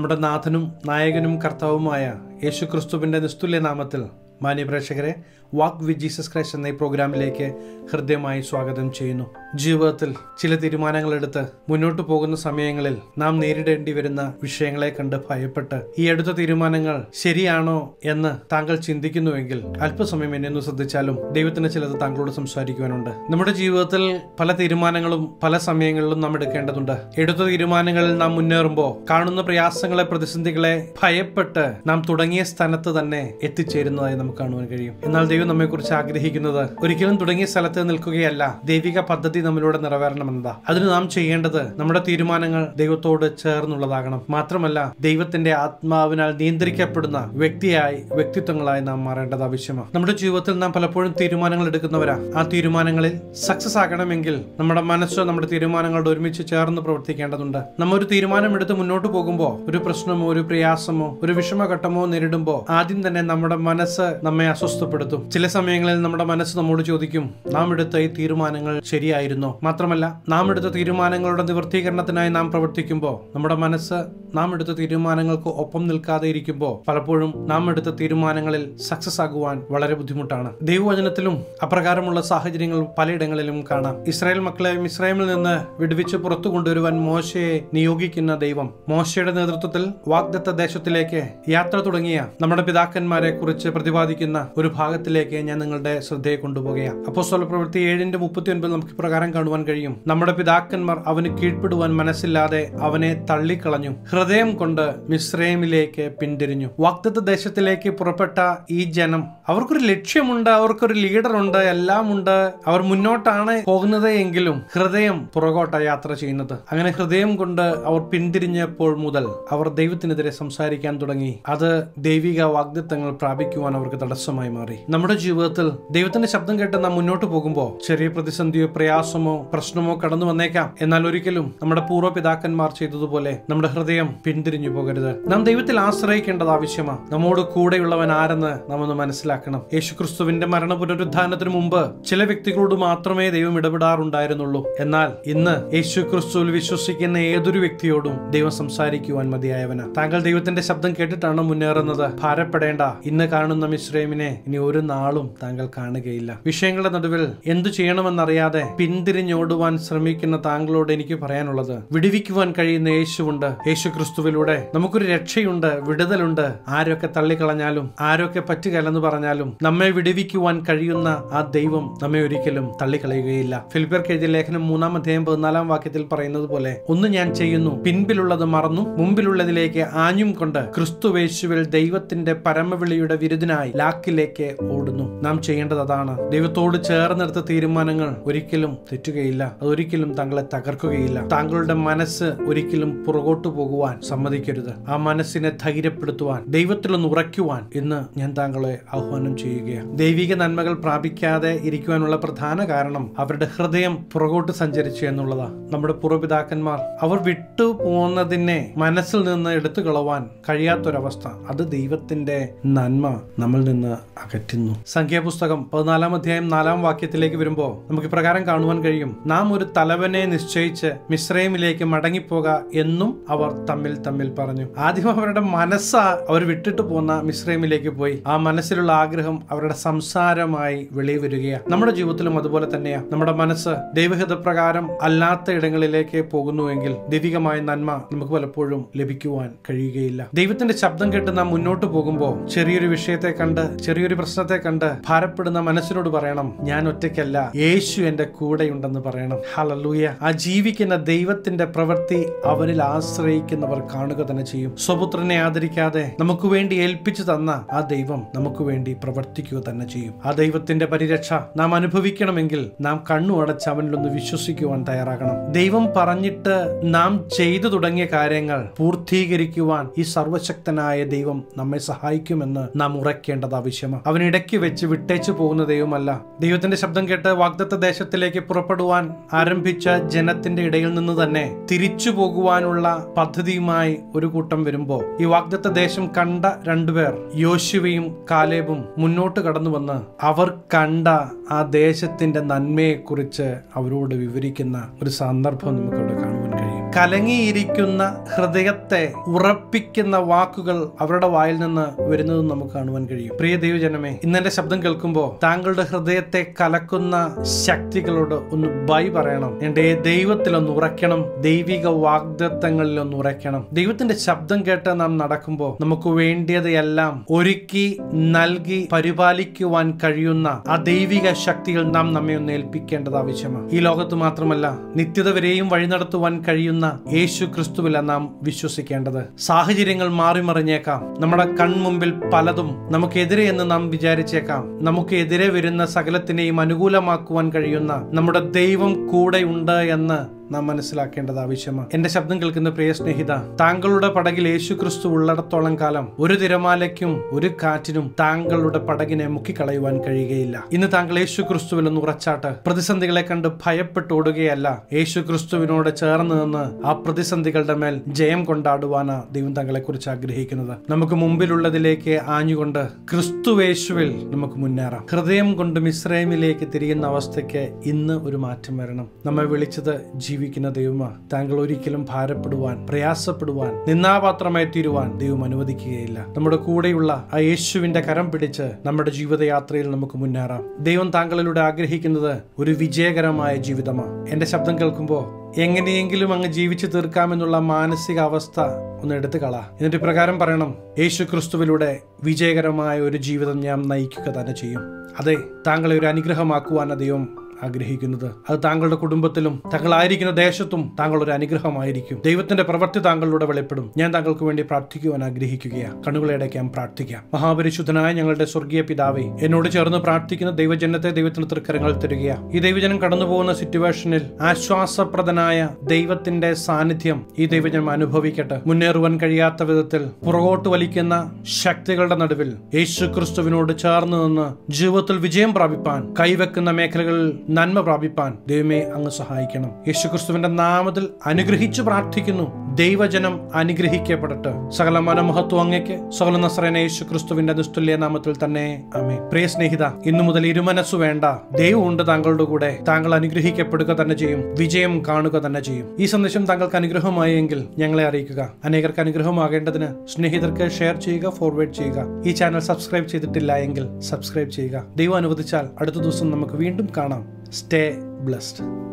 നമ്മുടെ നാഥനും നായകനും കർത്താവുമായ യേശു ക്രിസ്തുവിൻ്റെ നിസ്തുല്യ നാമത്തിൽ മാന്യ പ്രേക്ഷകരെ വാക്ക് വിത്ത് ജീസസ് ക്രൈസ്റ്റ് എന്ന ഈ പ്രോഗ്രാമിലേക്ക് ഹൃദ്യമായി സ്വാഗതം ചെയ്യുന്നു ജീവിതത്തിൽ ചില തീരുമാനങ്ങൾ എടുത്ത് മുന്നോട്ട് പോകുന്ന സമയങ്ങളിൽ നാം നേരിടേണ്ടി വരുന്ന വിഷയങ്ങളെ കണ്ട് ഭയപ്പെട്ട് ഈ എടുത്ത തീരുമാനങ്ങൾ ശരിയാണോ എന്ന് താങ്കൾ ചിന്തിക്കുന്നുവെങ്കിൽ അല്പസമയം എന്നെ ഒന്ന് ശ്രദ്ധിച്ചാലും ദൈവത്തിന് ചിലത് താങ്കളോട് സംസാരിക്കുവാനുണ്ട് നമ്മുടെ ജീവിതത്തിൽ പല തീരുമാനങ്ങളും പല സമയങ്ങളിലും നാം എടുക്കേണ്ടതുണ്ട് എടുത്ത തീരുമാനങ്ങളിൽ നാം മുന്നേറുമ്പോൾ കാണുന്ന പ്രയാസങ്ങളെ പ്രതിസന്ധികളെ ഭയപ്പെട്ട് നാം തുടങ്ങിയ സ്ഥാനത്ത് തന്നെ എത്തിച്ചേരുന്നതായി നമുക്ക് കാണുവാൻ കഴിയും എന്നാൽ ദൈവം നമ്മെക്കുറിച്ച് ആഗ്രഹിക്കുന്നത് ഒരിക്കലും തുടങ്ങിയ സ്ഥലത്ത് നിൽക്കുകയല്ല ദൈവിക പദ്ധതി നമ്മിലൂടെ നിറവേറണമെന്നതാ അതിന് നാം ചെയ്യേണ്ടത് നമ്മുടെ തീരുമാനങ്ങൾ ദൈവത്തോട് ചേർന്നുള്ളതാകണം മാത്രമല്ല ദൈവത്തിന്റെ ആത്മാവിനാൽ നിയന്ത്രിക്കപ്പെടുന്ന വ്യക്തിയായി വ്യക്തിത്വങ്ങളായി നാം മാറേണ്ടത് ആവശ്യമാണ് നമ്മുടെ ജീവിതത്തിൽ നാം പലപ്പോഴും തീരുമാനങ്ങൾ എടുക്കുന്നവരാ ആ തീരുമാനങ്ങളിൽ സക്സസ് ആകണമെങ്കിൽ നമ്മുടെ മനസ്സോ നമ്മുടെ തീരുമാനങ്ങളോട് ഒരുമിച്ച് ചേർന്ന് പ്രവർത്തിക്കേണ്ടതുണ്ട് നമ്മ ഒരു തീരുമാനം എടുത്ത് മുന്നോട്ട് പോകുമ്പോൾ ഒരു പ്രശ്നമോ ഒരു പ്രയാസമോ ഒരു വിഷമഘട്ടമോ നേരിടുമ്പോൾ ആദ്യം തന്നെ നമ്മുടെ മനസ്സ് നമ്മെ അസ്വസ്ഥപ്പെടുത്തും ചില സമയങ്ങളിൽ നമ്മുടെ മനസ്സ് നമ്മോട് ചോദിക്കും നാം എടുത്ത ഈ തീരുമാനങ്ങൾ ശരിയായിരുന്നോ മാത്രമല്ല നാം എടുത്ത തീരുമാനങ്ങളുടെ നിവൃത്തീകരണത്തിനായി നാം പ്രവർത്തിക്കുമ്പോൾ നമ്മുടെ മനസ്സ് നാം എടുത്ത തീരുമാനങ്ങൾക്ക് ഒപ്പം നിൽക്കാതെ ഇരിക്കുമ്പോൾ പലപ്പോഴും നാം എടുത്ത തീരുമാനങ്ങളിൽ സക്സസ് ആകുവാൻ വളരെ ബുദ്ധിമുട്ടാണ് ദൈവവചനത്തിലും അപ്രകാരമുള്ള സാഹചര്യങ്ങൾ പലയിടങ്ങളിലും കാണാം ഇസ്രായേൽ മക്കളെ ഇസ്രായേലിൽ നിന്ന് വിടുവിച്ച് പുറത്തു കൊണ്ടുവരുവാൻ മോശയെ നിയോഗിക്കുന്ന ദൈവം മോശയുടെ നേതൃത്വത്തിൽ വാഗ്ദത്ത ദേശത്തിലേക്ക് യാത്ര തുടങ്ങിയ നമ്മുടെ പിതാക്കന്മാരെ കുറിച്ച് പ്രതിപാദിക്കുന്ന ഒരു ഭാഗത്തിലേക്ക് ഞാൻ നിങ്ങളുടെ ശ്രദ്ധയെ കൊണ്ടുപോകുകയാണ് അപ്പോൾ സ്വല പ്രവൃത്തി ഏഴിന്റെ മുപ്പത്തി ഒൻപത് നമുക്ക് പ്രകാരം കാണുവാൻ കഴിയും നമ്മുടെ പിതാക്കന്മാർ അവന് കീഴ്പ്പെടുവാൻ മനസ്സില്ലാതെ അവനെ തള്ളിക്കളഞ്ഞു ഹൃദയം കൊണ്ട് മിശ്രയമിലേക്ക് പിന്തിരിഞ്ഞു വാഗ്ദത്ത ദേശത്തിലേക്ക് പുറപ്പെട്ട ഈ ജനം അവർക്കൊരു ലക്ഷ്യമുണ്ട് അവർക്കൊരു ലീഡർ ഉണ്ട് എല്ലാം ഉണ്ട് അവർ മുന്നോട്ടാണ് പോകുന്നത് എങ്കിലും ഹൃദയം പുറകോട്ട യാത്ര ചെയ്യുന്നത് അങ്ങനെ ഹൃദയം കൊണ്ട് അവർ പിന്തിരിഞ്ഞപ്പോൾ മുതൽ അവർ ദൈവത്തിനെതിരെ സംസാരിക്കാൻ തുടങ്ങി അത് ദൈവിക വാഗ്ദത്തങ്ങൾ പ്രാപിക്കുവാൻ അവർക്ക് തടസ്സമായി മാറി നമ്മുടെ ജീവിതത്തിൽ ദൈവത്തിന്റെ ശബ്ദം കേട്ട് നാം മുന്നോട്ട് പോകുമ്പോൾ ചെറിയ പ്രതിസന്ധിയോ പ്രയാസമോ പ്രശ്നമോ കടന്നു വന്നേക്കാം എന്നാൽ ഒരിക്കലും നമ്മുടെ പൂർവ്വ പിതാക്കന്മാർ ചെയ്തതുപോലെ നമ്മുടെ ഹൃദയം പിന്തിരിഞ്ഞു പോകരുത് നാം ദൈവത്തിൽ ആശ്രയിക്കേണ്ടത് ആവശ്യമാണ് നമ്മോട് കൂടെയുള്ളവൻ ആരെന്ന് നാം ഒന്ന് മനസ്സിലാക്കണം യേശുക്രിസ്തുവിന്റെ മരണ പുനരുദ്ധാനത്തിന് മുമ്പ് ചില വ്യക്തികളോട് മാത്രമേ ദൈവം ഇടപെടാറുണ്ടായിരുന്നുള്ളൂ എന്നാൽ ഇന്ന് യേശു ക്രിസ്തുവിൽ വിശ്വസിക്കുന്ന ഏതൊരു വ്യക്തിയോടും ദൈവം സംസാരിക്കുവാൻ മതിയായവന താങ്കൾ ദൈവത്തിന്റെ ശബ്ദം കേട്ടിട്ടാണ് മുന്നേറുന്നത് ഭാരപ്പെടേണ്ട ഇന്ന് കാണുന്ന മിശ്രമിനെ ഇനി ഒരു നാളും താങ്കൾ കാണുകയില്ല വിഷയങ്ങളുടെ നടുവിൽ എന്തു ചെയ്യണമെന്നറിയാതെ പിന്തിരിഞ്ഞോടുവാൻ ശ്രമിക്കുന്ന താങ്കളോട് എനിക്ക് പറയാനുള്ളത് വിടുവിക്കുവാൻ കഴിയുന്ന യേശുവുണ്ട് യേശു ക്രിസ്തുവിലൂടെ നമുക്കൊരു രക്ഷയുണ്ട് വിടുതലുണ്ട് ആരൊക്കെ തള്ളിക്കളഞ്ഞാലും ആരൊക്കെ പറ്റുകയല്ലെന്ന് പറഞ്ഞാലും നമ്മെ വിടുവിക്കുവാൻ കഴിയുന്ന ആ ദൈവം നമ്മെ ഒരിക്കലും തള്ളിക്കളയുകയില്ല ഫിലിപ്പിയർക്ക് എഴുതിയ ലേഖനം മൂന്നാം അധ്യായം പതിനാലാം വാക്യത്തിൽ പറയുന്നത് പോലെ ഒന്ന് ഞാൻ ചെയ്യുന്നു പിൻപിലുള്ളത് മറന്നു മുമ്പിലുള്ളതിലേക്ക് ആഞ്ഞും കൊണ്ട് ക്രിസ്തുവേശുവിൽ ദൈവത്തിന്റെ പരമവിളിയുടെ വിരുദ്ധനായി ലാക്കിലേക്ക് ഓടുന്നു നാം ചെയ്യേണ്ടത് അതാണ് ദൈവത്തോട് ചേർന്നെടുത്ത തീരുമാനങ്ങൾ ഒരിക്കലും തെറ്റുകയില്ല അതൊരിക്കലും താങ്കളെ തകർക്കുകയില്ല താങ്കളുടെ മനസ്സ് ഒരിക്കലും പുറകോട്ടു പോകുവാൻ സമ്മതിക്കരുത് ആ മനസ്സിനെ ധൈര്യപ്പെടുത്തുവാൻ ദൈവത്തിലൊന്ന് ഉറയ്ക്കുവാൻ ഇന്ന് ഞാൻ താങ്കളെ ആഹ്വാനം ചെയ്യുകയാണ് ദൈവിക നന്മകൾ പ്രാപിക്കാതെ ഇരിക്കുവാനുള്ള പ്രധാന കാരണം അവരുടെ ഹൃദയം പുറകോട്ട് സഞ്ചരിച്ചു എന്നുള്ളതാണ് നമ്മുടെ പൂർവ്വപിതാക്കന്മാർ അവർ വിട്ടു പോകുന്നതിനെ മനസ്സിൽ നിന്ന് എടുത്തു കളവാൻ കഴിയാത്തൊരവസ്ഥ അത് ദൈവത്തിന്റെ നന്മ നമ്മിൽ നിന്ന് അകറ്റുന്നു സംഖ്യാപുസ്തകം പതിനാലാം അധ്യായം നാലാം വാക്യത്തിലേക്ക് വരുമ്പോൾ നമുക്ക് ഇപ്രകാരം കാണുവാൻ കഴിയും നാം ഒരു തലവനെ നിശ്ചയിച്ച് മിശ്രൈമിലേക്ക് മടങ്ങിപ്പോക എന്നും അവർ തമ്മിൽ തമ്മിൽ പറഞ്ഞു ആദ്യം അവരുടെ മനസ്സാ അവർ വിട്ടിട്ട് പോന്ന മിശ്രൈമിലേക്ക് പോയി ആ മനസ്സിലുള്ള ആഗ്രഹം അവരുടെ സംസാരമായി വെളിയിൽ വരികയാണ് നമ്മുടെ ജീവിതത്തിലും അതുപോലെ തന്നെയാ നമ്മുടെ മനസ്സ് ദൈവഹിതപ്രകാരം അല്ലാത്ത ഇടങ്ങളിലേക്ക് പോകുന്നുവെങ്കിൽ ദൈവികമായ നന്മ നമുക്ക് പലപ്പോഴും ലഭിക്കുവാൻ കഴിയുകയില്ല ദൈവത്തിന്റെ ശബ്ദം കേട്ട് നാം മുന്നോട്ട് പോകുമ്പോൾ ചെറിയൊരു വിഷയത്തെ കണ്ട് ചെറിയൊരു പ്രശ്നത്തെ കണ്ട് ഭാരപ്പെടുന്ന മനസ്സിനോട് പറയണം ഞാൻ ഒറ്റയ്ക്കല്ല യേശു എന്റെ കൂടെയുണ്ടെന്ന് പറയണം ഹലലൂയ ആ ജീവിക്കുന്ന ദൈവത്തിന്റെ പ്രവൃത്തി അവനിൽ ആശ്രയിക്കുന്നവർ കാണുക തന്നെ ചെയ്യും സ്വപുത്രനെ ആദരിക്കാതെ നമുക്ക് വേണ്ടി ഏൽപ്പിച്ചു തന്ന ആ ദൈവം നമുക്ക് വേണ്ടി പ്രവർത്തിക്കുക തന്നെ ചെയ്യും ആ ദൈവത്തിന്റെ പരിരക്ഷ നാം അനുഭവിക്കണമെങ്കിൽ നാം കണ്ണു അടച്ച് അവനിലൊന്ന് വിശ്വസിക്കുവാൻ തയ്യാറാകണം ദൈവം പറഞ്ഞിട്ട് നാം ചെയ്തു തുടങ്ങിയ കാര്യങ്ങൾ പൂർത്തീകരിക്കുവാൻ ഈ സർവശക്തനായ ദൈവം നമ്മെ സഹായിക്കുമെന്ന് നാം ഉറക്കേണ്ടത് ആവശ്യമാണ് അവൻ ഇടയ്ക്ക് വെച്ച് വിട്ടേച്ചു പോകുന്ന ദൈവമല്ല ദൈവത്തിന്റെ ശബ്ദം കേട്ട് വാഗ്ദത്ത ദേശത്തിലേക്ക് പുറപ്പെടുവാൻ ആരംഭിച്ച ജനത്തിന്റെ ഇടയിൽ നിന്ന് തന്നെ തിരിച്ചു പോകുവാനുള്ള പദ്ധതിയുമായി ഒരു കൂട്ടം വരുമ്പോ ഈ വാഗ്ദത്ത ദേശം കണ്ട രണ്ടുപേർ യോശുവയും കാലേബും മുന്നോട്ട് കടന്നു വന്ന് അവർ കണ്ട ആ ദേശത്തിന്റെ നന്മയെക്കുറിച്ച് അവരോട് വിവരിക്കുന്ന ഒരു സന്ദർഭം നമുക്കവിടെ കാണുവാൻ കഴിയും കലങ്ങിയിരിക്കുന്ന ഹൃദയത്തെ ഉറപ്പിക്കുന്ന വാക്കുകൾ അവരുടെ വായിൽ നിന്ന് വരുന്നതും നമുക്ക് കാണുവാൻ കഴിയും പ്രിയ ദൈവജനമേ ഇന്നെന്റെ ശബ്ദം കേൾക്കുമ്പോൾ താങ്കളുടെ ഹൃദയത്തെ കലക്കുന്ന ശക്തികളോട് ഒന്ന് ബൈ പറയണം എന്റെ ദൈവത്തിൽ ഒന്ന് ഉറയ്ക്കണം ദൈവിക വാഗ്ദത്തങ്ങളിൽ ഒന്ന് ഉറയ്ക്കണം ദൈവത്തിന്റെ ശബ്ദം കേട്ട് നാം നടക്കുമ്പോൾ നമുക്ക് വേണ്ടിയതെല്ലാം ഒരുക്കി നൽകി പരിപാലിക്കുവാൻ കഴിയുന്ന ആ ദൈവിക ശക്തികൾ നാം നമ്മെ ഒന്ന് ഏൽപ്പിക്കേണ്ടത് ആവശ്യമാണ് ഈ ലോകത്ത് മാത്രമല്ല നിത്യത വരെയും വഴി നടത്തുവാൻ കഴിയുന്ന യേശു ക്രിസ്തുവില നാം വിശ്വസിക്കേണ്ടത് സാഹചര്യങ്ങൾ മാറിമറിഞ്ഞേക്കാം നമ്മുടെ കൺമുമ്പിൽ പലതും നമുക്കെതിരെ എന്ന് നാം വിചാരിച്ചേക്കാം നമുക്ക് എതിരെ വരുന്ന സകലത്തിനെയും അനുകൂലമാക്കുവാൻ കഴിയുന്ന നമ്മുടെ ദൈവം കൂടെ ഉണ്ട് എന്ന് നാം മനസ്സിലാക്കേണ്ടത് ആവശ്യമാണ് എന്റെ ശബ്ദം കേൾക്കുന്ന പ്രിയ സ്നേഹിത താങ്കളുടെ പടകിൽ യേശു ക്രിസ്തു ഉള്ളിടത്തോളം കാലം ഒരു തിരമാലയ്ക്കും ഒരു കാറ്റിനും താങ്കളുടെ പടകിനെ മുക്കിക്കളയുവാൻ കഴിയുകയില്ല ഇന്ന് താങ്കൾ യേശു ക്രിസ്തുവിൽ ഒന്ന് ഉറച്ചാട്ട് പ്രതിസന്ധികളെ കണ്ട് ഭയപ്പെട്ട് ഓടുകയല്ല യേശു ക്രിസ്തുവിനോട് ചേർന്ന് നിന്ന് ആ പ്രതിസന്ധികളുടെ മേൽ ജയം കൊണ്ടാടുവാനാ ദൈവം താങ്കളെ കുറിച്ച് ആഗ്രഹിക്കുന്നത് നമുക്ക് മുമ്പിലുള്ളതിലേക്ക് ആഞ്ഞുകൊണ്ട് ക്രിസ്തുവേശുവിൽ നമുക്ക് മുന്നേറാം ഹൃദയം കൊണ്ട് മിശ്രമിലേക്ക് തിരിയുന്ന അവസ്ഥയ്ക്ക് ഇന്ന് ഒരു മാറ്റം വരണം നമ്മെ വിളിച്ചത് ജീവിക്കുന്ന ദൈവമാ താങ്കൾ ഒരിക്കലും ഭാരപ്പെടുവാൻ പ്രയാസപ്പെടുവാൻ നിന്നാപാത്രമായി തീരുവാൻ ദൈവം അനുവദിക്കുകയില്ല നമ്മുടെ കൂടെയുള്ള ആ യേശുവിന്റെ കരം പിടിച്ച് നമ്മുടെ ജീവിതയാത്രയിൽ നമുക്ക് മുന്നേറാം ദൈവം താങ്കളിലൂടെ ആഗ്രഹിക്കുന്നത് ഒരു വിജയകരമായ ജീവിതമാണ് എന്റെ ശബ്ദം കേൾക്കുമ്പോൾ എങ്ങനെയെങ്കിലും അങ്ങ് ജീവിച്ചു തീർക്കാമെന്നുള്ള മാനസിക അവസ്ഥ ഒന്ന് എടുത്തു കള എന്നിട്ട് പ്രകാരം പറയണം യേശു ക്രിസ്തുവിലൂടെ വിജയകരമായ ഒരു ജീവിതം ഞാൻ നയിക്കുക തന്നെ ചെയ്യും അതെ താങ്കളെ ഒരു അനുഗ്രഹമാക്കുവാൻ ദൈവം ആഗ്രഹിക്കുന്നത് അത് താങ്കളുടെ കുടുംബത്തിലും താങ്കളായിരിക്കുന്ന ദേശത്തും താങ്കൾ ഒരു അനുഗ്രഹമായിരിക്കും ദൈവത്തിന്റെ പ്രവൃത്തി താങ്കളിലൂടെ വെളിപ്പെടും ഞാൻ താങ്കൾക്ക് വേണ്ടി പ്രാർത്ഥിക്കുവാൻ ആഗ്രഹിക്കുകയാണ് കണ്ണുകളടയ്ക്കാൻ പ്രാർത്ഥിക്കാം മഹാപരിശുദ്ധനായ ഞങ്ങളുടെ സ്വർഗീയ പിതാവേ എന്നോട് ചേർന്ന് പ്രാർത്ഥിക്കുന്ന ദൈവജനത്തെ ദൈവത്തിന് തൃക്കരങ്ങൾ തരിക ഈ ദൈവജനം കടന്നു പോകുന്ന സിറ്റുവേഷനിൽ ആശ്വാസപ്രദനായ ദൈവത്തിന്റെ സാന്നിധ്യം ഈ ദൈവജനം അനുഭവിക്കട്ടെ മുന്നേറുവാൻ കഴിയാത്ത വിധത്തിൽ പുറകോട്ട് വലിക്കുന്ന ശക്തികളുടെ നടുവിൽ യേശു ക്രിസ്തുവിനോട് ചേർന്ന് നിന്ന് ജീവിതത്തിൽ വിജയം പ്രാപിപ്പാൻ കൈവെക്കുന്ന മേഖലകളിൽ നന്മ പ്രാപിപ്പാൻ ദൈവമേ അങ്ങ് സഹായിക്കണം യേശു ക്രിസ്തുവിന്റെ നാമത്തിൽ അനുഗ്രഹിച്ചു പ്രാർത്ഥിക്കുന്നു ദൈവജനം അനുഗ്രഹിക്കപ്പെടട്ടെ സകല മനമഹത്വം അങ്ങയ്ക്ക് സകല നസ്രന യേശു ക്രിസ്തുവിന്റെ നിസ്തുല്യ നാമത്തിൽ തന്നെ അമേ പ്രിയ സ്നേഹിത ഇന്നു മുതൽ ഇരുമനസ്സു വേണ്ട ദൈവമുണ്ട് താങ്കളുടെ കൂടെ താങ്കൾ അനുഗ്രഹിക്കപ്പെടുക തന്നെ ചെയ്യും വിജയം കാണുക തന്നെ ചെയ്യും ഈ സന്ദേശം താങ്കൾക്ക് അനുഗ്രഹമായെങ്കിൽ ഞങ്ങളെ അറിയിക്കുക അനേകർക്ക് അനുഗ്രഹമാകേണ്ടതിന് സ്നേഹിതർക്ക് ഷെയർ ചെയ്യുക ഫോർവേഡ് ചെയ്യുക ഈ ചാനൽ സബ്സ്ക്രൈബ് ചെയ്തിട്ടില്ല എങ്കിൽ സബ്സ്ക്രൈബ് ചെയ്യുക ദൈവം അനുവദിച്ചാൽ അടുത്ത ദിവസം നമുക്ക് വീണ്ടും കാണാം സ്റ്റേ ബ്ലസ്ഡ്